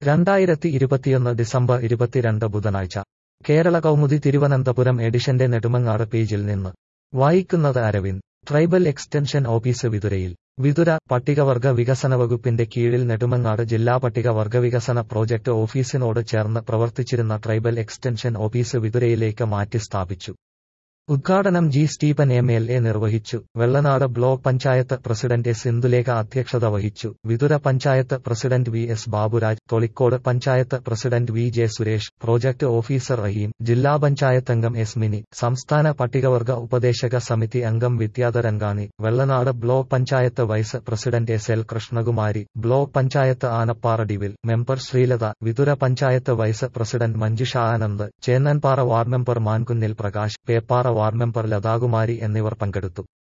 രണ്ടായിരത്തി ഇരുപത്തിയൊന്ന് ഡിസംബർ ഇരുപത്തിരണ്ട് ബുധനാഴ്ച കേരള കൗമുദി തിരുവനന്തപുരം എഡിഷന്റെ നെടുമങ്ങാട് പേജിൽ നിന്ന് വായിക്കുന്നത് അരവിന്ദ് ട്രൈബൽ എക്സ്റ്റൻഷൻ ഓഫീസ് വിതുരയിൽ വിതുര പട്ടികവർഗ വികസന വകുപ്പിന്റെ കീഴിൽ നെടുമങ്ങാട് ജില്ലാ പട്ടികവർഗ വികസന പ്രോജക്ട് ഓഫീസിനോട് ചേർന്ന് പ്രവർത്തിച്ചിരുന്ന ട്രൈബൽ എക്സ്റ്റൻഷൻ ഓഫീസ് വിതുരയിലേക്ക് മാറ്റി സ്ഥാപിച്ചു ഉദ്ഘാടനം G Stephen M L A നിർവഹിച്ചു Vellanad block panchayat president S Indulekha അധ്യക്ഷത വഹിച്ചു Vithura panchayat president V S Baburaj Tholicode panchayat president V J Suresh project officer Rahim ജില്ലാ പഞ്ചായത്ത് അംഗം എസ് മിനി സംസ്ഥാന പട്ടികവർഗ ഉപദേശക സമിതി അംഗം Vidyadharankani Vellanad block panchayat vice president S L Krishnakumari block panchayat Anappara ഡിവിൽ member Sreelatha Vithura panchayat vice president Manjusha Anand Chennanpara ward member Mankunnil Prakash Peppara ward member Lathakumari എന്നിവർ പങ്കെടുത്തു